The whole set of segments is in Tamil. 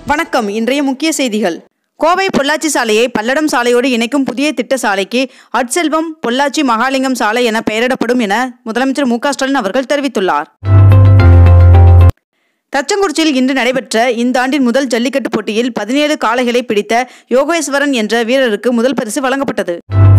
வணக்கம் இன்றைய முக்கிய செய்திகள் கோவை பொள்ளாச்சி சாலையை பல்லடம் சாலையோடு இணைக்கும் புதிய திட்ட சாலைக்கு அட்செல்வம் பொள்ளாச்சி மகாலிங்கம் சாலை என பெயரிடப்படும் என முதலமைச்சர் மு க ஸ்டாலின் அவர்கள் தெரிவித்துள்ளார் தச்சங்குறிச்சியில் இன்று நடைபெற்ற இந்த ஆண்டின் முதல் ஜல்லிக்கட்டு போட்டியில் பதினேழு காளைகளை பிடித்த யோகேஸ்வரன் என்ற வீரருக்கு முதல் பரிசு வழங்கப்பட்டது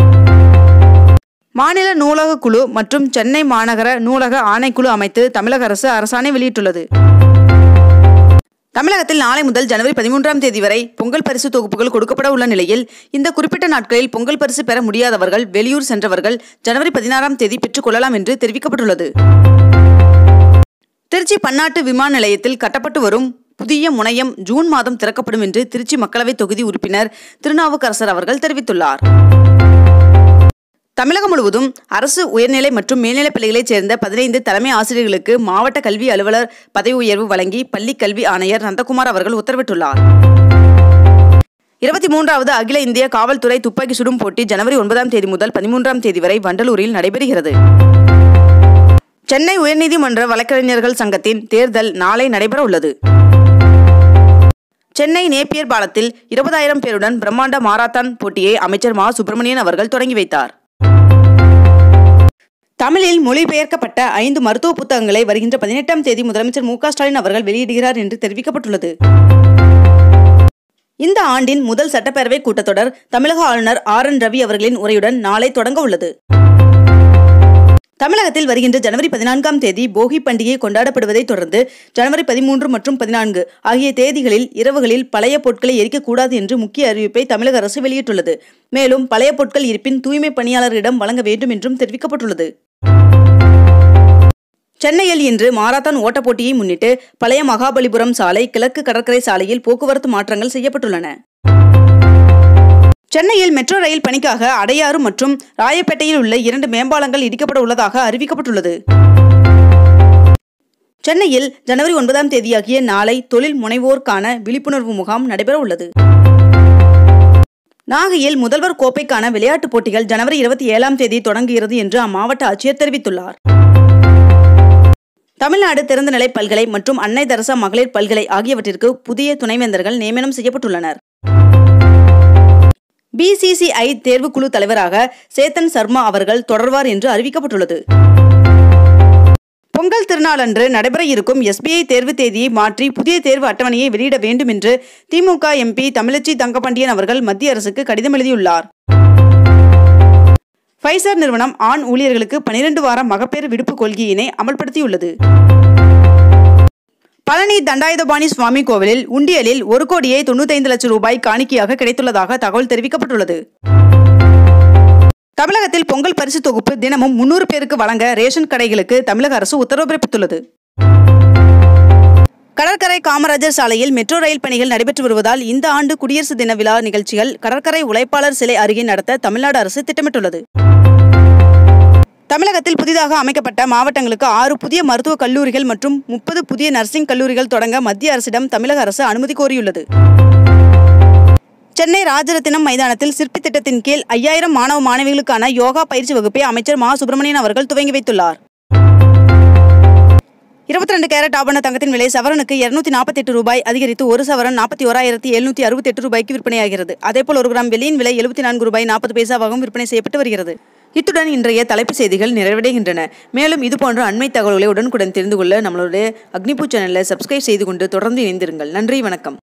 மாநில நூலக குழு மற்றும் சென்னை மாநகர நூலக ஆணைக்குழு அமைத்து தமிழக அரசு அரசாணை வெளியிட்டுள்ளது தமிழகத்தில் நாளை முதல் ஜனவரி பதிமூன்றாம் தேதி வரை பொங்கல் பரிசு தொகுப்புகள் கொடுக்கப்பட உள்ள நிலையில் இந்த குறிப்பிட்ட நாட்களில் பொங்கல் பரிசு பெற முடியாதவர்கள் வெளியூர் சென்றவர்கள் ஜனவரி பதினாறாம் தேதி பெற்றுக் கொள்ளலாம் என்று தெரிவிக்கப்பட்டுள்ளது திருச்சி பன்னாட்டு விமான நிலையத்தில் கட்டப்பட்டு வரும் புதிய முனையம் ஜூன் மாதம் திறக்கப்படும் என்று திருச்சி மக்களவை தொகுதி உறுப்பினர் திருநாவுக்கரசர் அவர்கள் தெரிவித்துள்ளார் தமிழகம் முழுவதும் அரசு உயர்நிலை மற்றும் மேல்நிலைப் பள்ளிகளைச் சேர்ந்த பதினைந்து தலைமை ஆசிரியர்களுக்கு மாவட்ட கல்வி அலுவலர் பதவி உயர்வு வழங்கி பள்ளி கல்வி ஆணையர் நந்தகுமார் அவர்கள் உத்தரவிட்டுள்ளார் இருபத்தி மூன்றாவது அகில இந்திய காவல்துறை துப்பாக்கி சுடும் போட்டி ஜனவரி ஒன்பதாம் தேதி முதல் பதிமூன்றாம் தேதி வரை வண்டலூரில் நடைபெறுகிறது சென்னை உயர்நீதிமன்ற வழக்கறிஞர்கள் சங்கத்தின் தேர்தல் நாளை நடைபெற உள்ளது சென்னை நேப்பியர் பாலத்தில் இருபதாயிரம் பேருடன் பிரம்மாண்ட மாரத்தான் போட்டியை அமைச்சர் மா சுப்பிரமணியன் அவர்கள் தொடங்கி வைத்தார் தமிழில் மொழிபெயர்க்கப்பட்ட ஐந்து மருத்துவ புத்தகங்களை வருகின்ற பதினெட்டாம் தேதி முதலமைச்சர் மு ஸ்டாலின் அவர்கள் வெளியிடுகிறார் என்று தெரிவிக்கப்பட்டுள்ளது இந்த ஆண்டின் முதல் சட்டப்பேரவை கூட்டத்தொடர் தமிழக ஆளுநர் ஆர் என் ரவி அவர்களின் உரையுடன் நாளை தொடங்க உள்ளது தமிழகத்தில் வருகின்ற ஜனவரி பதினான்காம் தேதி போகி பண்டிகை கொண்டாடப்படுவதை தொடர்ந்து ஜனவரி பதிமூன்று மற்றும் பதினான்கு ஆகிய தேதிகளில் இரவுகளில் பழைய பொருட்களை எரிக்கக்கூடாது என்று முக்கிய அறிவிப்பை தமிழக அரசு வெளியிட்டுள்ளது மேலும் பழைய பொருட்கள் இருப்பின் தூய்மை பணியாளர்களிடம் வழங்க வேண்டும் என்றும் தெரிவிக்கப்பட்டுள்ளது சென்னையில் இன்று மாரத்தான் ஓட்டப் போட்டியை முன்னிட்டு பழைய மகாபலிபுரம் சாலை கிழக்கு கடற்கரை சாலையில் போக்குவரத்து மாற்றங்கள் செய்யப்பட்டுள்ளன சென்னையில் மெட்ரோ ரயில் பணிக்காக அடையாறு மற்றும் ராயப்பேட்டையில் உள்ள இரண்டு மேம்பாலங்கள் இடிக்கப்பட உள்ளதாக அறிவிக்கப்பட்டுள்ளது சென்னையில் ஜனவரி ஒன்பதாம் தேதியாகிய நாளை தொழில் முனைவோர்க்கான விழிப்புணர்வு முகாம் நடைபெற உள்ளது நாகையில் முதல்வர் கோப்பைக்கான விளையாட்டுப் போட்டிகள் ஜனவரி இருபத்தி ஏழாம் தேதி தொடங்குகிறது என்று அம்மாவட்ட ஆட்சியர் தெரிவித்துள்ளார் தமிழ்நாடு திறந்தநிலை பல்கலை மற்றும் அன்னை தெரசா மகளிர் பல்கலை ஆகியவற்றிற்கு புதிய துணைவேந்தர்கள் நியமனம் செய்யப்பட்டுள்ளனர் பிசிசிஐ தேர்வுக்குழு தலைவராக சேத்தன் சர்மா அவர்கள் தொடர்வார் என்று அறிவிக்கப்பட்டுள்ளது பொங்கல் திருநாளன்று நடைபெற இருக்கும் எஸ்பிஐ தேர்வு தேதியை மாற்றி புதிய தேர்வு அட்டவணையை வெளியிட வேண்டும் என்று திமுக எம்பி தமிழச்சி தங்கபாண்டியன் அவர்கள் மத்திய அரசுக்கு கடிதம் எழுதியுள்ளார் ஃபைசர் நிறுவனம் ஆண் ஊழியர்களுக்கு பனிரெண்டு வார மகப்பேறு விடுப்பு கொள்கையினை அமல்படுத்தியுள்ளது பழனி தண்டாயுதபாணி சுவாமி கோவிலில் உண்டியலில் ஒரு கோடியே தொண்ணூத்தைந்து லட்சம் ரூபாய் காணிக்கையாக கிடைத்துள்ளதாக தகவல் தெரிவிக்கப்பட்டுள்ளது தமிழகத்தில் பொங்கல் பரிசு தொகுப்பு தினமும் முன்னூறு பேருக்கு வழங்க ரேஷன் கடைகளுக்கு தமிழக அரசு உத்தரவு பிறப்பித்துள்ளது கடற்கரை காமராஜர் சாலையில் மெட்ரோ ரயில் பணிகள் நடைபெற்று வருவதால் இந்த ஆண்டு குடியரசு தின விழா நிகழ்ச்சிகள் கடற்கரை உழைப்பாளர் சிலை அருகே நடத்த தமிழ்நாடு அரசு திட்டமிட்டுள்ளது தமிழகத்தில் புதிதாக அமைக்கப்பட்ட மாவட்டங்களுக்கு ஆறு புதிய மருத்துவக் கல்லூரிகள் மற்றும் முப்பது புதிய நர்சிங் கல்லூரிகள் தொடங்க மத்திய அரசிடம் தமிழக அரசு அனுமதி கோரியுள்ளது சென்னை ராஜரத்தினம் மைதானத்தில் சிற்பி திட்டத்தின் கீழ் ஐயாயிரம் மாணவ மாணவிகளுக்கான யோகா பயிற்சி வகுப்பை அமைச்சர் மா சுப்பிரமணியன் அவர்கள் துவங்கி வைத்துள்ளார் இருபத்தி ரெண்டு கேரட் ஆபண தங்கத்தின் விலை சவரனுக்கு இருநூத்தி நாற்பத்தி எட்டு ரூபாய் அதிகரித்து ஒரு சவரன் நாற்பத்தி ஓராயிரத்தி எழுநூத்தி அறுபத்தி எட்டு ரூபாய்க்கு விற்பனையாகிறது அதேபோல் ஒரு கிராம் வெள்ளியின் விலை எழுபத்தி நான்கு ரூபாய் நாற்பது பைசாவாகவும் விற்பனை செய்யப்பட்டு வருகிறது இத்துடன் இன்றைய தலைப்புச் செய்திகள் நிறைவடைகின்றன மேலும் இதுபோன்ற அண்மை தகவல்களை உடனுக்குடன் தெரிந்து கொள்ள நம்மளுடைய அக்னிபூ சேனலை சப்ஸ்கிரைப் செய்து கொண்டு தொடர்ந்து இணைந்திருங்கள் நன்றி வணக்கம்